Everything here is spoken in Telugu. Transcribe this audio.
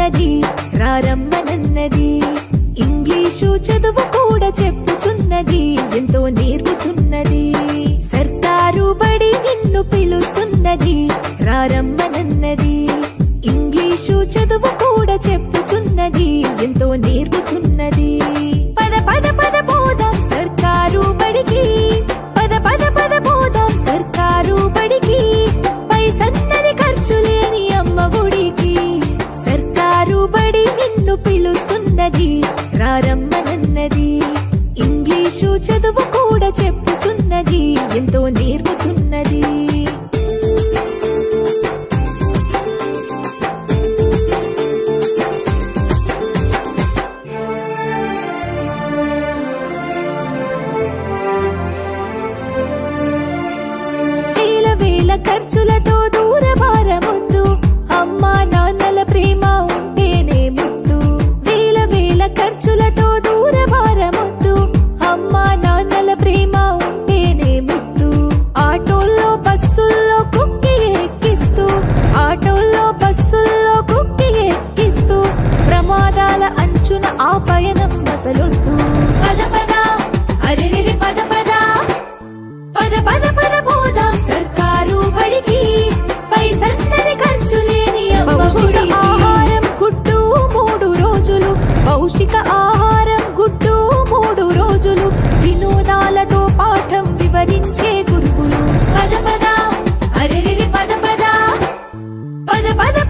పిలుస్తున్నది రారమ్మనన్నది ఇంగ్లీషు చదువు కూడా చెప్పుచున్నది ఎంతో నేర్పుతున్నది సర్కారు బడి నిన్ను పిలుస్తున్నది రారమ్మనన్నది ఇంగ్లీషు చదువు కూడా చెప్పుచున్నది ఎంతో నేర్పుతున్నది పద పద పద పోదాం సర్కారు బడికి పద పద పద పోదాం సర్కారు బడికి పైసన్నది ఖర్చు లేని అమ్మ ఒడికి సర్కారు బడి నిన్ను పిలుస్తున్నది రారమ్మనన్నది ఇంగ్లీషు చదువు కూడా చెప్పుచున్నది ఎంతో నేర్పుతున్నది వేల వేల ఖర్చులతో దూర భారముద్దు అమ్మా నాన్నల ప్రేమ ఉంటేనే ముద్దు వేల వేల ఖర్చులతో దూర భారముద్దు అమ్మా నాన్నల ప్రేమ ఉంటేనే ముద్దు ఆటోల్లో బస్సుల్లో కుక్కి ఎక్కిస్తూ ఆటోల్లో బస్సుల్లో కుక్కి ఎక్కిస్తూ ప్రమాదాల అంచున ఆ పయనం అసలొద్దు పద పద అరెరెరి పద పద పద పద పద పోదాం సర్కారు బడికి పైసన్నది ఖర్చు లేని పౌష్టిక ఆహారం గుడ్డు మూడు రోజులు పౌష్టిక ఆహారం గుడ్డు మూడు రోజులు వినోదాలతో పాఠం వివరించే గురువులు పద పద అరెరెరి పద పద పద పద